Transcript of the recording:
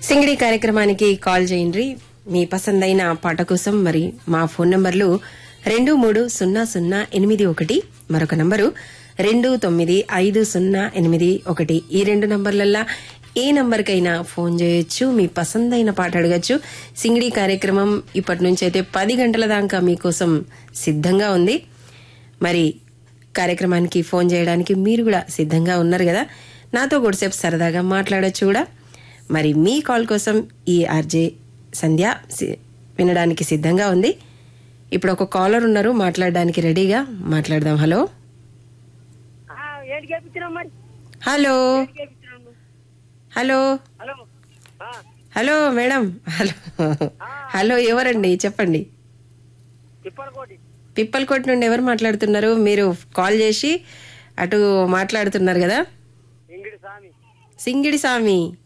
సింగిడి కార్యక్రమానికి కాల్ చేయండి మీ పసందైన పాట కోసం మరి మా ఫోన్ నంబర్లు రెండు మూడు సున్నా సున్నా ఎనిమిది ఒకటి మరొక నంబరు రెండు తొమ్మిది ఐదు సున్నా ఎనిమిది ఒకటి ఈ రెండు నంబర్లల్లా ఏ నంబర్కైనా ఫోన్ చేయొచ్చు మీ పసందైన పాట అడగచ్చు సింగిడి కార్యక్రమం ఇప్పటి నుంచి అయితే పది గంటల దాకా మీకోసం సిద్ధంగా ఉంది మరి కార్యక్రమానికి ఫోన్ చేయడానికి మీరు కూడా సిద్ధంగా ఉన్నారు కదా నాతో కొద్దిసేపు సరదాగా మాట్లాడొచ్చు కూడా మరి మీ కాల్ కోసం ఈ ఆర్జే సంధ్య సి- వినడానికి సిద్ధంగా ఉంది ఇప్పుడు ఒక కాలర్ ఉన్నారు మాట్లాడడానికి రెడీగా మాట్లాడదాం హలో ఆ, ఏంటి కేపించినావు మరి హలో ఏంటి కేపించినావు హలో హలో ఆ, హలో మేడం హలో హలో ఎవరండి చెప్పండి తిప్పలకోటి పిప్పలకోట్ నుండి ఎవరు మాట్లాడుతున్నారు మీరు కాల్ చేసి అటు మాట్లాడుతున్నారు కదా ఇంగిడి స్వామి సింగిడి స్వామి